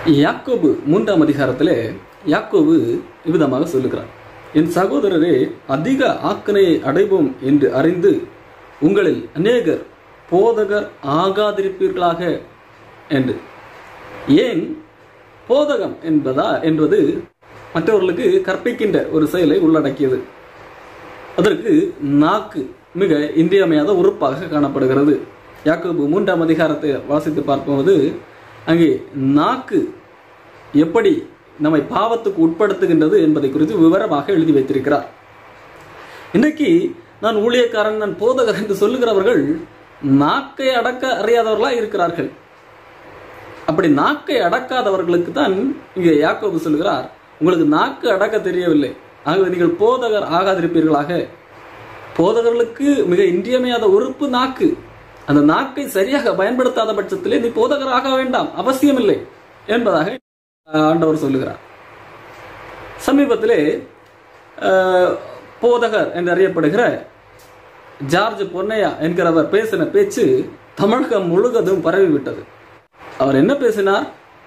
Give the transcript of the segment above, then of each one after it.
யாக்கோபு மூன்றாம் அதிகாரத்திலே யாக்கோபு இவ்விதமாக சொல்லுகிறார் என் சகோதரரே அதிக ஆக்கனையை அடைவோம் என்று அறிந்து உங்களில் அநேகர் போதகர் ஆகாதிருப்பீர்களாக என்று ஏன் போதகம் என்பதா என்பது மற்றவர்களுக்கு கற்பிக்கின்ற ஒரு செயலை உள்ளடக்கியது அதற்கு நாக்கு மிக இன்றியமையாத உறுப்பாக காணப்படுகிறது யாக்கோபு மூன்றாம் அதிகாரத்தை வாசித்து பார்க்கும்போது அங்கே நாக்கு எப்படி நம்மை பாவத்துக்கு உட்படுத்துகின்றது என்பதை குறித்து விவரமாக எழுதி வைத்திருக்கிறார் இன்னைக்கு நான் ஊழியக்காரன் நான் போதகர் என்று சொல்லுகிறவர்கள் நாக்கை அடக்க அறியாதவர்களாக இருக்கிறார்கள் அப்படி நாக்கை அடக்காதவர்களுக்கு தான் இங்கே யாக்கோபு சொல்கிறார் உங்களுக்கு நாக்கு அடக்க தெரியவில்லை ஆகவே நீங்கள் போதகர் ஆகாதிருப்பீர்களாக போதகர்களுக்கு மிக இன்றியமையாத உறுப்பு நாக்கு அந்த நாக்கை சரியாக பயன்படுத்தாத பட்சத்திலே நீ போதகர் ஆக வேண்டாம் அவசியமில்லை என்பதாக ஆண்டவர் சொல்லுகிறார் சமீபத்திலே அஹ், போதகர் என்று அறியப்படுகிற ஜார்ஜ் பொன்னையா என்கிறவர் பேசின பேச்சு தமிழகம் முழுவதும் பரவிவிட்டது அவர் என்ன பேசினார்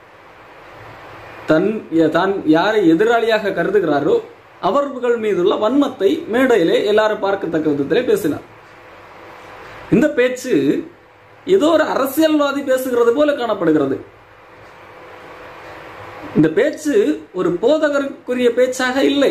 தன் தான் யாரை எதிராளியாக கருதுகிறாரோ அவர்கள் மீதுள்ள வன்மத்தை மேடையிலே எல்லாரும் பார்க்கத்தக்க விதத்திலே பேசினார் இந்த பேச்சு ஏதோ ஒரு அரசியல்வாதி பேசுகிறது போல காணப்படுகிறது இந்த பேச்சு ஒரு போதகருக்குரிய பேச்சாக இல்லை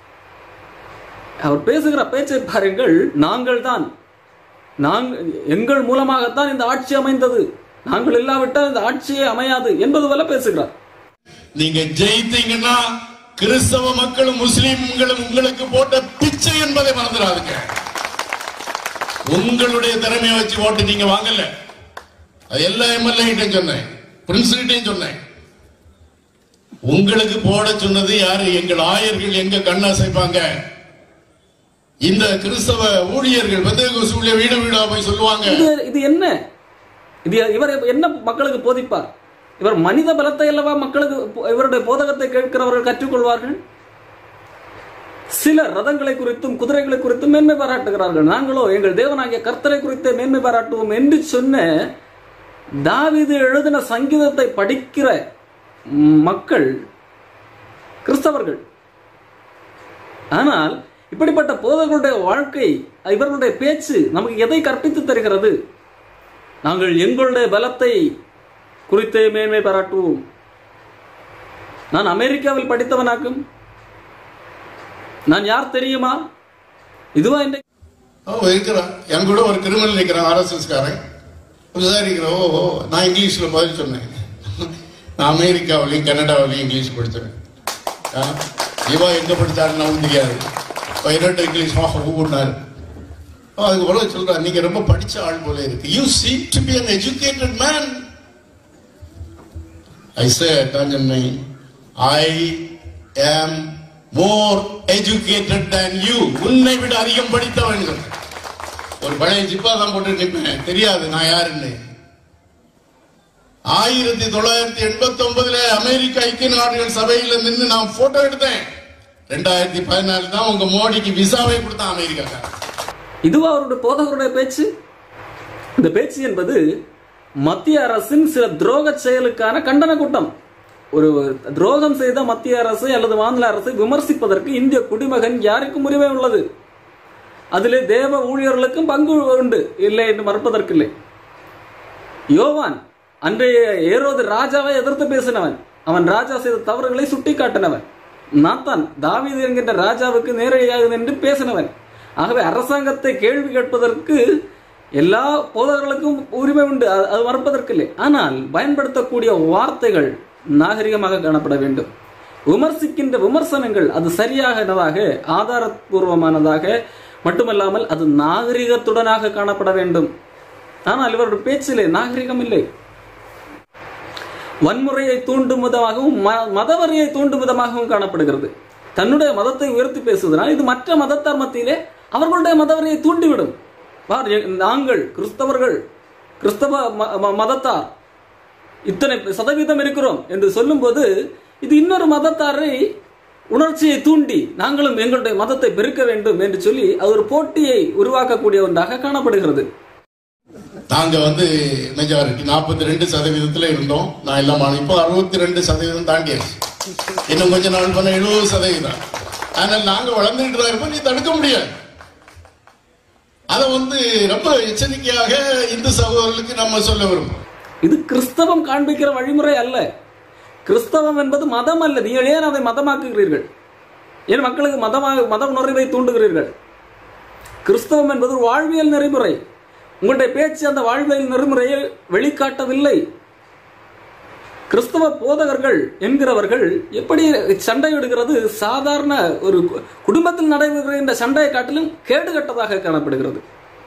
அவர் பேசுகிற பேச்சை பாருங்கள் நாங்கள் தான் நாங்கள் எங்கள் மூலமாகத்தான் இந்த ஆட்சி அமைந்தது நாங்கள் இல்லாவிட்டால் இந்த ஆட்சியே அமையாது என்பது போல பேசுகிறார் நீங்க ஜெயித்தீங்கன்னா கிறிஸ்தவ மக்களும் முஸ்லிம்களும் உங்களுக்கு போட்ட பிச்சை என்பதை மறந்துடாதுங்க உங்களுடைய திறமையை வச்சு ஓட்டு நீங்க வாங்கல அது எல்லா எம்எல்ஏ கிட்டையும் சொன்னேன் பிரின்ஸ் கிட்டையும் சொன்னேன் உங்களுக்கு போட சொன்னது யாரு எங்கள் ஆயர்கள் எங்க கண்ணாசைப்பாங்க இந்த கிறிஸ்தவ ஊழியர்கள் பெந்தகோஸ் ஊழியர் வீடு வீடா போய் சொல்லுவாங்க இது இது என்ன இது இவர் என்ன மக்களுக்கு போதிப்பார் இவர் மனித பலத்தை அல்லவா மக்களுக்கு இவருடைய போதகத்தை கேட்கிறவர்கள் கற்றுக்கொள்வார்கள் சில ரதங்களை குறித்தும் குதிரைகளை குறித்தும் மேன்மை பாராட்டுகிறார்கள் நாங்களோ எங்கள் தேவனாகிய கர்த்தரை குறித்தே மேன்மை பாராட்டுவோம் என்று சொன்ன தாவீது எழுதின சங்கீதத்தை படிக்கிற மக்கள் கிறிஸ்தவர்கள் ஆனால் இப்படிப்பட்ட போதர்களுடைய வாழ்க்கை இவர்களுடைய பேச்சு நமக்கு எதை கற்பித்து தருகிறது நாங்கள் எங்களுடைய பலத்தை குறித்தே மேன்மை பாராட்டுவோம் நான் அமெரிக்காவில் படித்தவனாக்கும் நான் யார் தெரியுமா இதுவா இந்த அவன் இருக்கிறான் என் கூட ஒரு கிரிமினல் நிற்கிறான் ஆர்எஸ்எஸ்காரன் விசாரிக்கிறேன் ஓ ஓ நான் இங்கிலீஷில் பதில் சொன்னேன் நான் அமெரிக்காவிலையும் கனடாவிலையும் இங்கிலீஷ் படித்தேன் ஆ, இவா எங்கே படித்தாருன்னு நமக்கு தெரியாது பதினெட்டு இங்கிலீஷ் ஆக ஊன்னாரு அதுக்கு போல சொல்றான் நீங்க ரொம்ப படிச்ச ஆள் போல இருக்கு you seem to be an educated man I said, Tanjanai, I am more educated than you. உன்னை விட அதிகம் படித்தவன் சொன்னேன். ஒரு பழைய ஜிப்பா தான் போட்டு நிற்பேன் தெரியாது நான் யாருன்னு ஆயிரத்தி தொள்ளாயிரத்தி எண்பத்தி ஒன்பதுல அமெரிக்க ஐக்கிய நாடுகள் சபையில நின்று நான் போட்டோ எடுத்தேன் ரெண்டாயிரத்தி பதினாலு தான் உங்க மோடிக்கு விசாவை கொடுத்தான் அமெரிக்காக்காரன் இதுவா அவருடைய போதகருடைய பேச்சு இந்த பேச்சு என்பது மத்திய அரசின் சில துரோக செயலுக்கான கண்டன கூட்டம் ஒரு துரோகம் செய்த மத்திய அரசு அல்லது மாநில அரசை விமர்சிப்பதற்கு இந்திய குடிமகன் யாருக்கும் உரிமை உள்ளது அதிலே தேவ ஊழியர்களுக்கும் பங்கு உண்டு இல்லை என்று மறுப்பதற்கு இல்லை யோவான் அன்றைய ஏரோது ராஜாவை எதிர்த்து பேசினவன் அவன் ராஜா செய்த தவறுகளை சுட்டி காட்டினவன் நாத்தான் தாவீது என்கின்ற ராஜாவுக்கு நேரடியாக நின்று பேசினவன் ஆகவே அரசாங்கத்தை கேள்வி கேட்பதற்கு எல்லா போதகர்களுக்கும் உரிமை உண்டு அது அது மறுப்பதற்கு இல்லை ஆனால் பயன்படுத்தக்கூடிய வார்த்தைகள் நாகரிகமாக காணப்பட வேண்டும் விமர்சிக்கின்ற விமர்சனங்கள் அது சரியானதாக ஆதாரபூர்வமானதாக மட்டுமல்லாமல் அது நாகரிகத்துடனாக காணப்பட வேண்டும் ஆனால் இவருடைய பேச்சிலே நாகரிகம் இல்லை வன்முறையை தூண்டும் விதமாகவும் ம- மதவரியை தூண்டும் விதமாகவும் காணப்படுகிறது தன்னுடைய மதத்தை உயர்த்தி பேசுவதனால் இது மற்ற மதத்தார் மத்தியிலே அவர்களுடைய மதவரியை தூண்டிவிடும் பார், எ- நாங்கள் கிறிஸ்தவர்கள் கிறிஸ்தவ ம- ம- மதத்தார் இத்தனை சதவீதம் இருக்கிறோம் என்று சொல்லும்போது இது இன்னொரு மதத்தாரை உணர்ச்சியை தூண்டி நாங்களும் எங்களுடைய மதத்தை பெருக்க வேண்டும் என்று சொல்லி அது ஒரு போட்டியை உருவாக்கக்கூடிய ஒன்றாக காணப்படுகிறது நாங்க வந்து மெஜாரிட்டி நாற்பத்தி ரெண்டு சதவீதத்துல இருந்தோம் நான் எல்லாம் ஆன- இப்போ அறுபத்தி ரெண்டு சதவீதம் தாண்டியாச்சு இன்னும் கொஞ்ச நாள் பண்ண எழுபது சதவீதம் ஆனால் நாங்க வளர்ந்துட்டு தான் இருப்போம் நீ தடுக்க முடியாது அதை வந்து ரொம்ப எச்சரிக்கையாக இந்து சகோதரர்களுக்கு நம்ம சொல்ல விரும்பும் இது கிறிஸ்தவம் காண்பிக்கிற வழிமுறை அல்ல கிறிஸ்தவம் என்பது மதம் அல்ல நீங்கள் ஏன் அதை மதமாக்குகிறீர்கள் ஏன் மக்களுக்கு மதமாக மத உணர்வை தூண்டுகிறீர்கள் கிறிஸ்தவம் என்பது ஒரு வாழ்வியல் நெறிமுறை உங்களுடைய பேச்சு அந்த வாழ்வியல் நெறிமுறையை வெளிக்காட்டவில்லை கிறிஸ்தவ போதகர்கள் என்கிறவர்கள் எப்படி சண்டையிடுகிறது சாதாரண ஒரு கு- குடும்பத்தில் நடைபெறுகின்ற சண்டையை காட்டிலும் கேடுகட்டதாக காணப்படுகிறது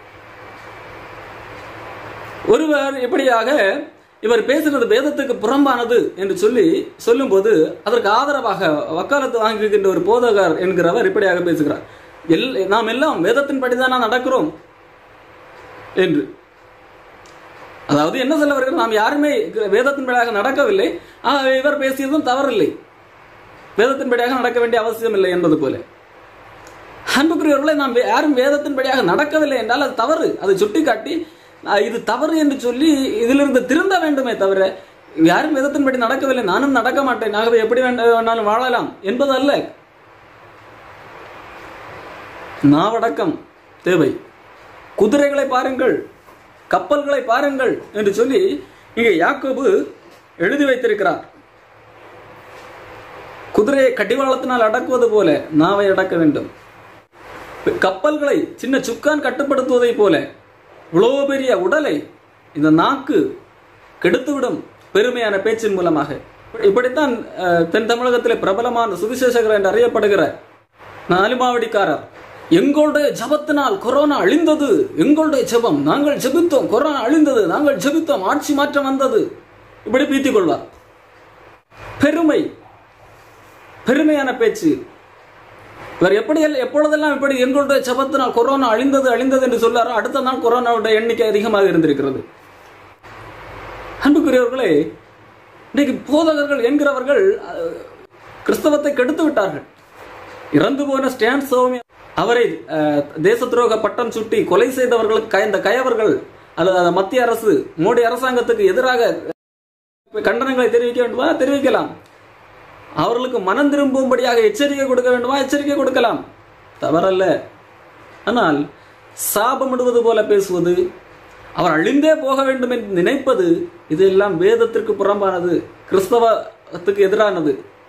ஒருவர் இப்படியாக இவர் பேசுறது வேதத்துக்கு புறம்பானது என்று சொல்லி சொல்லும்போது அதற்கு ஆதரவாக வக்காலத்து வாங்குகின்ற ஒரு போதகர் என்கிறவர் இப்படியாக பேசுகிறார் எல் நாம் எல்லாம் வேதத்தின்படிதானா நடக்கிறோம் என்று அதாவது என்ன சொல்ல வருகிறது நாம் யாருமே வேதத்தின்படியாக நடக்கவில்லை ஆகவே இவர் பேசியதும் தவறில்லை வேதத்தின்படியாக நடக்க வேண்டிய அவசியம் இல்லை என்பது போல அன்புக்குரியவர்களை நாம் வே- யாரும் வேதத்தின்படியாக நடக்கவில்லை என்றால் அது தவறு அதை சுட்டிக்காட்டி "நான் இது தவறு என்று சொல்லி இதிலிருந்து திருந்த வேண்டுமே தவிர யாரும் வேதத்தின்படி நடக்கவில்லை நானும் நடக்க மாட்டேன் ஆகவே எப்படி வேண்ட- வேணாலும் வாழலாம் என்பது அல்ல நாவடக்கம் தேவை குதிரைகளை பாருங்கள் கப்பல்களை பாருங்கள் என்று சொல்லி இங்கே யாக்கோபு எழுதி வைத்திருக்கிறார் குதிரையை கடிவாளத்தினால் அடக்குவது போல நாவை அடக்க வேண்டும் கப்பல்களை சின்ன சுக்கான் கட்டுப்படுத்துவதைப் போல இவ்வளவு பெரிய உடலை இந்த நாக்கு கெடுத்துவிடும் பெருமையான பேச்சின் மூலமாக இப்படித்தான் அஹ், தென் தமிழகத்திலே பிரபலமான சுவிசேஷகர் என்று அறியப்படுகிற நாலுமாவடிக்காரர் எங்களுடைய ஜபத்தினால் கொரோனா அழிந்தது எங்களுடைய ஜெபம் நாங்கள் ஜெபித்தோம் கொரோனா அழிந்தது நாங்கள் ஜெபித்தோம் ஆட்சி மாற்றம் வந்தது இப்படி பீத்திக் கொள்வார் பெருமை பெருமையான பேச்சு இவர் எப்படி எப்பொழுதெல்லாம் இப்படி எங்களுடைய ஜபத்தினால் கொரோனா அழிந்தது அழிந்தது என்று சொல்லாரோ அடுத்த நாள் கொரோனாவுடைய எண்ணிக்கை அதிகமாக இருந்திருக்கிறது அன்புக்குரியவர்களே இன்னைக்கு போதகர்கள் என்கிறவர்கள் அஹ், கிறிஸ்தவத்தை கெடுத்து விட்டார்கள் இறந்து போன ஸ்டான் சௌமி அவரை அஹ், தேச துரோக பட்டம் சுட்டி கொலை செய்தவர்களுக்கு க- இந்த கயவர்கள் அல்லது மத்திய அரசு மோடி அரசாங்கத்துக்கு எதிராக கண்டனங்களை தெரிவிக்க வேண்டுமா தெரிவிக்கலாம் அவர்களுக்கு மனம் திரும்பும்படியாக எச்சரிக்கை கொடுக்க வேண்டுமா எச்சரிக்கை கொடுக்கலாம் தவறல்ல ஆனால் சாபமிடுவது போல பேசுவது அவர் அழிந்தே போக வேண்டும் என்று நினைப்பது இதெல்லாம் வேதத்திற்கு புறம்பானது கிறிஸ்தவத்துக்கு எதிரானது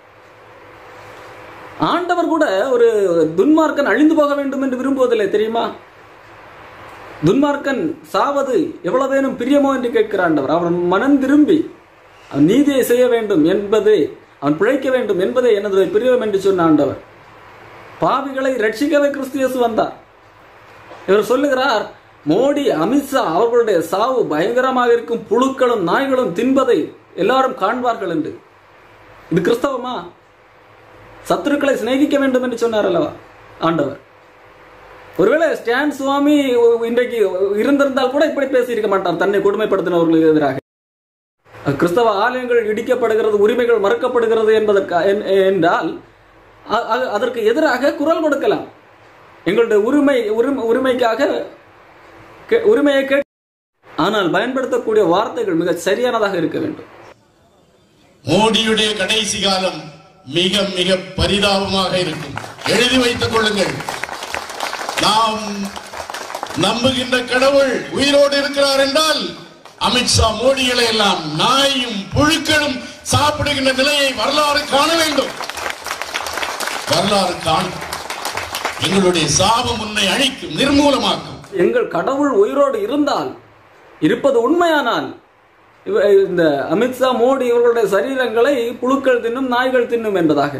ஆண்டவர் கூட ஒரு துன்மார்க்கன் அழிந்து போக வேண்டும் என்று விரும்புவதில்லை தெரியுமா துன்மார்க்கன் சாவது எவ்வளவேனும் பிரியமோ என்று கேட்கிற ஆண்டவர் அவன் மனம் திரும்பி அவன் நீதியை செய்ய வேண்டும் என்பதே அவன் பிழைக்க வேண்டும் என்பதே எனது பிரியம் என்று சொன்ன ஆண்டவர் பாவிகளை ரட்சிக்கவே கிறிஸ்து இயேசு வந்தார் இவர் சொல்லுகிறார் மோடி அமித்ஷா அவர்களுடைய சாவு பயங்கரமாக இருக்கும் புழுக்களும் நாய்களும் தின்பதை எல்லாரும் காண்பார்கள் என்று இது கிறிஸ்தவமா சத்துருக்களை சிநேகிக்க வேண்டும் என்று சொன்னார் அல்லவா ஆண்டவர் ஒருவேளை ஸ்டான் சுவாமி இன்றைக்கு இருந்திருந்தால் கூட இப்படி பேசியிருக்க மாட்டார் தன்னை கொடுமைப்படுத்தினவர்களுக்கு எதிராக கிறிஸ்தவ ஆலயங்கள் இடிக்கப்படுகிறது உரிமைகள் மறுக்கப்படுகிறது என்பதற்கா என்- என்றால் அ- அ- அதற்கு எதிராக குரல் கொடுக்கலாம் எங்களுடைய உரிமை உரிமை- உரிமைக்காக கே- உரிமையை கேட் ஆனால் பயன்படுத்தக்கூடிய வார்த்தைகள் மிக சரியானதாக இருக்க வேண்டும் மோடியுடைய கடைசி காலம் மிக மிக பரிதாபமாக இருக்கும் எழுதி வைத்துக் கொள்ளுங்கள் நாம் நம்புகின்ற கடவுள் உயிரோடு இருக்கிறார் என்றால் அமித்ஷா மோடிகளை எல்லாம் நாயும் புழுக்களும் சாப்பிடுகின்ற நிலையை வரலாறு காண வேண்டும் வரலாறு காணும் எங்களுடைய சாபம் உன்னை அழிக்கும் நிர்மூலமாக்கும் எங்கள் கடவுள் உயிரோடு இருந்தால் இருப்பது உண்மையானால் இவ- இந்த அமித்ஷா மோடி இவர்களுடைய சரீரங்களை புழுக்கள் தின்னும் நாய்கள் தின்னும் என்பதாக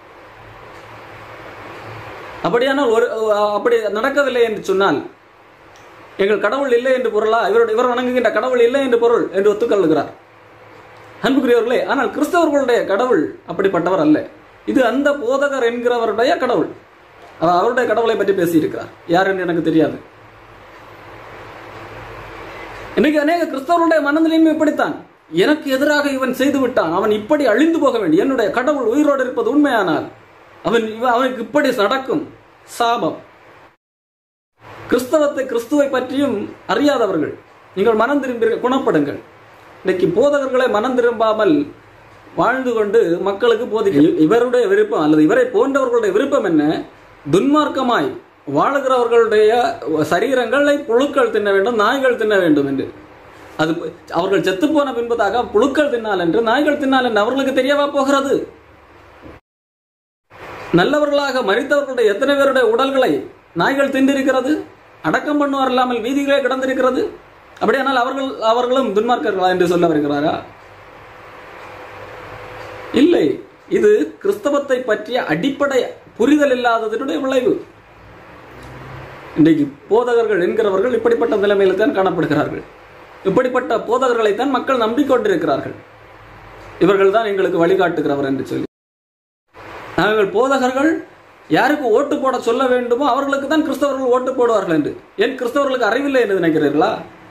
அப்படியானால் ஒரு அப்படி நடக்கவில்லை என்று சொன்னால் எங்கள் கடவுள் இல்லை என்று பொருளா இவருடைய இவர் வணங்குகின்ற கடவுள் இல்லை என்று பொருள் என்று ஒத்துக்கொள்கிறார் அன்புக்குரியவர்களே ஆனால் கிறிஸ்தவர்களுடைய கடவுள் அப்படிப்பட்டவர் அல்ல இது அந்த போதகர் என்கிறவருடைய கடவுள் அவர் அவருடைய கடவுளை பற்றி பேசியிருக்கிறார் யார் என்று எனக்கு தெரியாது இன்னைக்கு அநேக கிறிஸ்தவருடைய மனநிலையும் இப்படித்தான் எனக்கு எதிராக இவன் செய்து விட்டான் அவன் இப்படி அழிந்து போக வேண்டும் என்னுடைய கடவுள் உயிரோடு இருப்பது உண்மையானால் அவன் இவ- அவனுக்கு இப்படி நடக்கும் சாபம் கிறிஸ்தவத்தை கிறிஸ்துவை பற்றியும் அறியாதவர்கள் நீங்கள் மனம் திரும்பி குணப்படுங்கள் இன்னைக்கு போதகர்களை மனம் திரும்பாமல் வாழ்ந்து கொண்டு மக்களுக்கு போதிக்க இவருடைய விருப்பம் அல்லது இவரை போன்றவர்களுடைய விருப்பம் என்ன துன்மார்க்கமாய் வாழுகிறவர்களுடைய சரீரங்களை புழுக்கள் தின்ன வேண்டும் நாய்கள் தின்ன வேண்டும் என்று அது ப- அவர்கள் செத்துப்போன பின்பதாக புழுக்கள் தின்னால் என்று நாய்கள் தின்னால் என்று அவர்களுக்கு தெரியவா போகிறது நல்லவர்களாக மறித்தவர்களுடைய எத்தனை பேருடைய உடல்களை நாய்கள் தின்றிருக்கிறது அடக்கம் பண்ணுவார் இல்லாமல் வீதிகளே கிடந்திருக்கிறது அப்படியானால் அவர்கள் அவர்களும் துன்மார்க்கர்களா என்று சொல்ல வருகிறாரா இல்லை இது கிறிஸ்தவத்தை பற்றிய அடிப்படை புரிதல் இல்லாததனுடைய விளைவு இன்றைக்கு போதகர்கள் என்கிறவர்கள் இப்படிப்பட்ட நிலைமையில் தான் காணப்படுகிறார்கள் இப்படிப்பட்ட போதகர்களைத்தான் மக்கள் நம்பிக்கொண்டிருக்கிறார்கள் இவர்கள் தான் எங்களுக்கு வழிகாட்டுகிறவர் என்று சொல்லி நாங்கள் போதகர்கள் யாருக்கு ஓட்டு போட சொல்ல வேண்டுமோ அவர்களுக்கு தான் கிறிஸ்தவர்கள் ஓட்டு போடுவார்கள் என்று ஏன் கிறிஸ்தவர்களுக்கு அறிவில்லை என்று நினைக்கிறீர்களா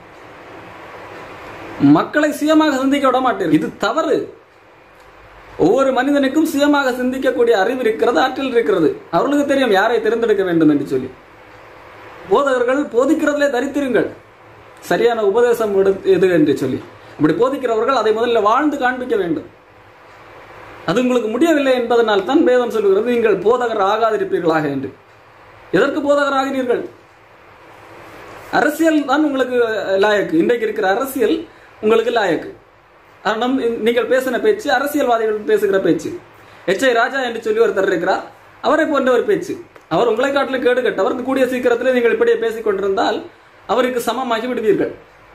மக்களை சுயமாக சிந்திக்க விட மாட்டீர்கள் இது தவறு ஒவ்வொரு மனிதனுக்கும் சுயமாக சிந்திக்கக்கூடிய அறிவு இருக்கிறது ஆற்றல் இருக்கிறது அவர்களுக்கு தெரியும் யாரை தேர்ந்தெடுக்க வேண்டும் என்று சொல்லி போதகர்கள் போதிக்கிறதிலே தரித்திருங்கள் சரியான உபதேசம் எடு- எது என்று சொல்லி அப்படி போதிக்கிறவர்கள் அதை முதல்ல வாழ்ந்து காண்பிக்க வேண்டும் அது உங்களுக்கு முடியவில்லை என்பதனால் தான் வேதம் சொல்லுகிறது நீங்கள் போதகர் ஆகாதிருப்பீர்களாக என்று எதற்கு போதகர் ஆகிறீர்கள் அரசியல் தான் உங்களுக்கு லாயக்கு இன்றைக்கு இருக்கிற அரசியல் உங்களுக்கு லாயக்கு காரணம் இந்த- நீங்கள் பேசின பேச்சு அரசியல்வாதிகள் பேசுகிற பேச்சு எச் ஐ ராஜா என்று சொல்லி ஒருத்தர் இருக்கிறார் அவரை போன்ற ஒரு பேச்சு அவர் உங்களை காட்டிலும் கேடு கட்டவர் கூடிய சீக்கிரத்தில் நீங்கள் இப்படியே பேசிக் கொண்டிருந்தால் அவருக்கு சமமாகி விடுவீர்கள்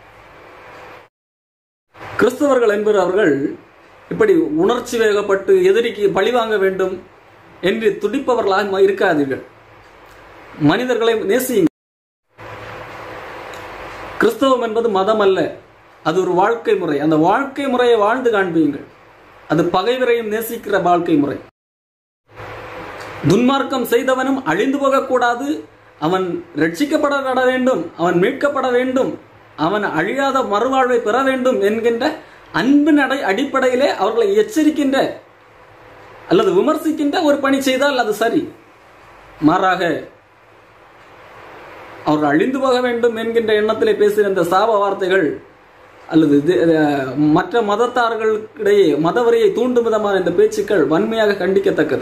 கிறிஸ்தவர்கள் என்பவர்கள் இப்படி உணர்ச்சி வேகப்பட்டு எதிரிக்கு பழிவாங்க வேண்டும் என்று துடிப்பவர்களாக இருக்காதீர்கள் மனிதர்களை நேசியுங்கள் கிறிஸ்தவம் என்பது மதம் அல்ல அது ஒரு வாழ்க்கை முறை அந்த வாழ்க்கை முறையை வாழ்ந்து காண்பியுங்கள் அது பகைவரையும் நேசிக்கிற வாழ்க்கை முறை துன்மார்க்கம் செய்தவனும் அழிந்து போகக்கூடாது அவன் ரட்சிக்கப்பட வேண்டும் அவன் மீட்கப்பட வேண்டும் அவன் அழியாத மறுவாழ்வை பெற வேண்டும் என்கின்ற அன்பின் அடை அடிப்படையிலே அவர்களை எச்சரிக்கின்ற அல்லது விமர்சிக்கின்ற ஒரு பணி செய்தால் அது சரி மாறாக அவர்கள் அழிந்து போக வேண்டும் என்கின்ற எண்ணத்திலே பேசுகிற இந்த சாப வார்த்தைகள் அல்லது இது- அஹ், மற்ற மதத்தார்களுக்கிடையே மதவரியை தூண்டும் விதமான இந்த பேச்சுக்கள் வன்மையாக கண்டிக்கத்தக்கது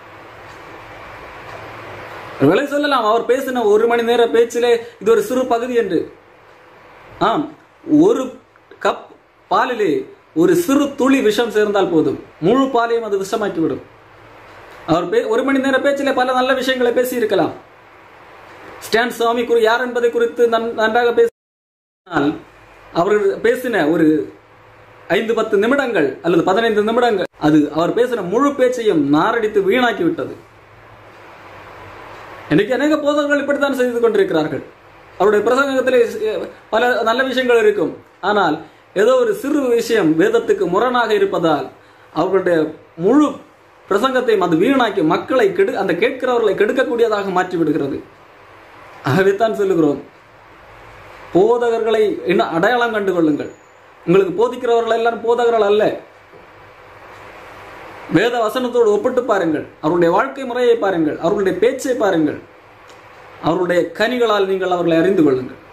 விலை சொல்லலாம் அவர் பேசின ஒரு மணி நேர பேச்சிலே இது ஒரு சிறு பகுதி என்று ஆம் ஒரு கப் பாலிலே ஒரு சிறு துளி விஷம் சேர்ந்தால் போதும் முழு பாலையும் அது விஷமாக்கிவிடும் அவர் பே- ஒரு மணி நேர பேச்சிலே பல நல்ல விஷயங்களை பேசியிருக்கலாம் ஸ்டான் சுவாமி குறி யார் என்பதை குறித்து நன்- நன்றாக பேசினால் அவர்கள் பேசின ஒரு ஐந்து பத்து நிமிடங்கள் அல்லது பதினைந்து நிமிடங்கள் அது அவர் பேசின முழு பேச்சையும் நாரடித்து வீணாக்கி விட்டது இன்னைக்கு அநேக போதகர்கள் இப்படித்தான் செய்து கொண்டிருக்கிறார்கள் அவருடைய பிரசங்கத்திலே அஹ், பல நல்ல விஷயங்கள் இருக்கும் ஆனால் ஏதோ ஒரு சிறு விஷயம் வேதத்துக்கு முரணாக இருப்பதால் அவர்களுடைய முழு பிரசங்கத்தையும் அது வீணாக்கி மக்களை கெடு அந்த கேட்கிறவர்களை கெடுக்கக்கூடியதாக மாற்றி விடுகிறது ஆகவேத்தான் சொல்லுகிறோம் போதகர்களை இன்னும் அடையாளம் கண்டு கொள்ளுங்கள் உங்களுக்கு போதிக்கிறவர்கள் எல்லாம் போதகர்கள் அல்ல வேத வசனத்தோடு ஒப்பிட்டு பாருங்கள் அவருடைய வாழ்க்கை முறையை பாருங்கள் அவர்களுடைய பேச்சை பாருங்கள் அவருடைய கனிகளால் நீங்கள் அவர்களை அறிந்து கொள்ளுங்கள்